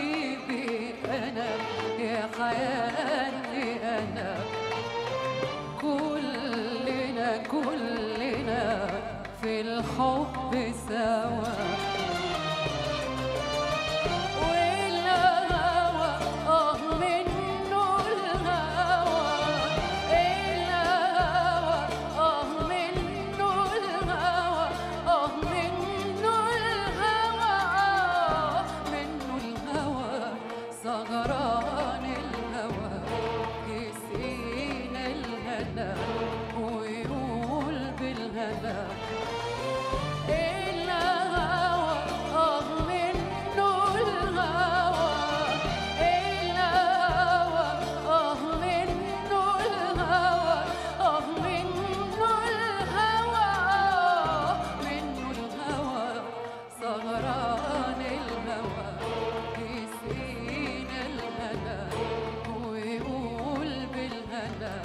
حبيبي أنا يا حياتي أنا كلنا كلنا في الحب سوا والهوى آه منه الهوى الهوى آه منه الهوى آه منه الهوى آه منه الهوى سهران الهوى يسقينا الهنا ويقول بالهنا الهوى آه منه الهوى الهوى آه منه الهوى آه منه الهوى آه منه الهوى سهران الهوى يسقينا الهنا ويقول بالهنا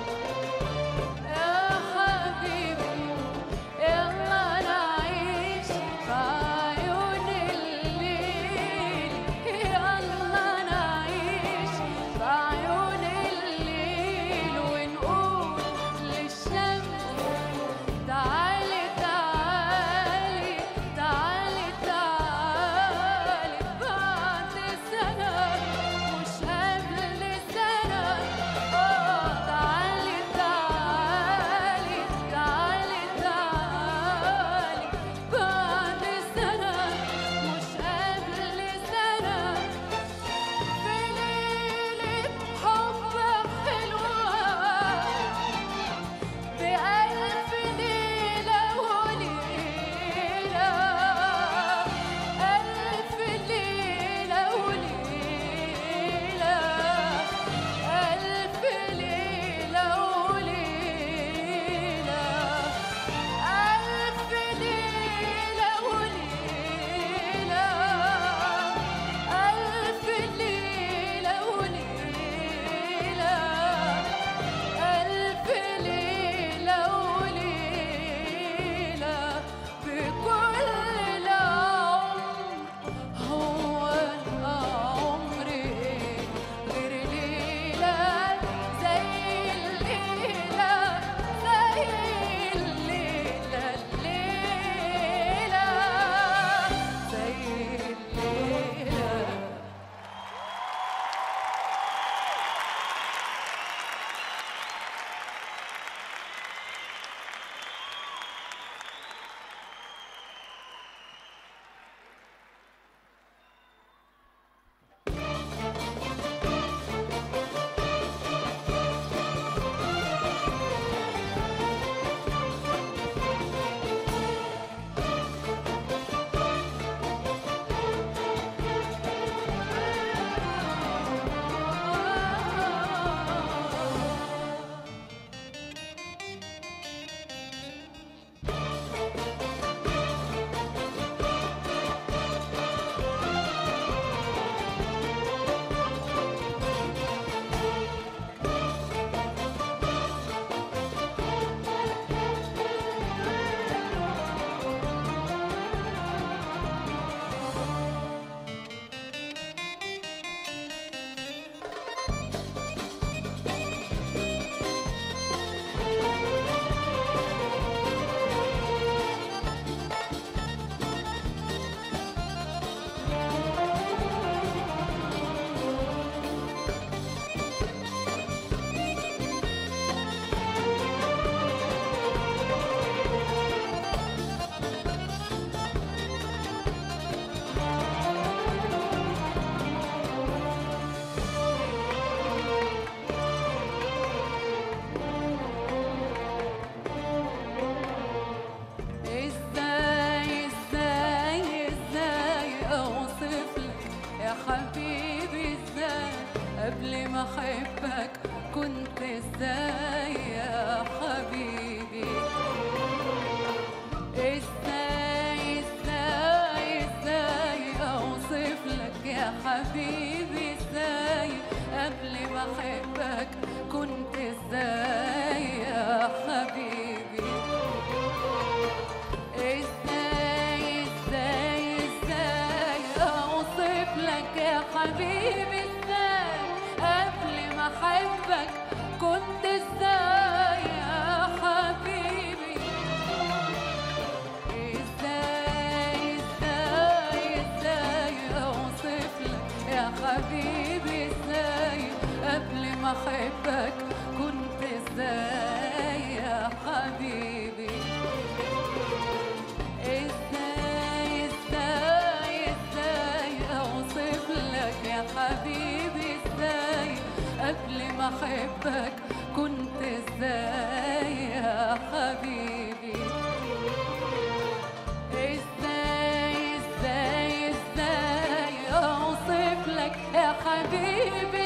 يا حبيبي يلا نعيش في عيون الليل يلا نعيش في عيون الليل ونقول للشمس تعالي تعالي تعالي تعالي بعد سنة مش قبل سنة آه تعالي تعالي تعالي تعالي بعد سنة مش قبل سنة في ليلة حب حلوة بألف ليلة وليلة ألف ليلة وليلة ألف ليلة وليلة ألف ليلة وليلة ألف ليلة وليلة ألف ليلة وليلة بكل العمر هو العمر إيه غير ليلة زي الليلة زي الليلة الليلة زي الليلة ازاي ازاي ازاي اوصف لك يا حبيبي ازاي قبل ما احبك كنت ازاي يا حبيبي ازاي ازاي ازاي اوصف لك يا حبيبي ازاي قبل ما احبك كنت ازاي يا حبيبي ازاي ازاي ازاي اوصف لك يا حبيبي ازاي قبل ما احبك كنت ازاي يا حبيبي ازاي ازاي ازاي اوصف لك يا حبيبي ازاي قبل ما احبك كنت ازاي يا حبيبي ازاي ازاي ازاي اوصف لك يا حبيبي ازاي قبل ما احبك كنت ازاي يا حبيبي ازاي ازاي ازاي اوصف لك يا حبيبي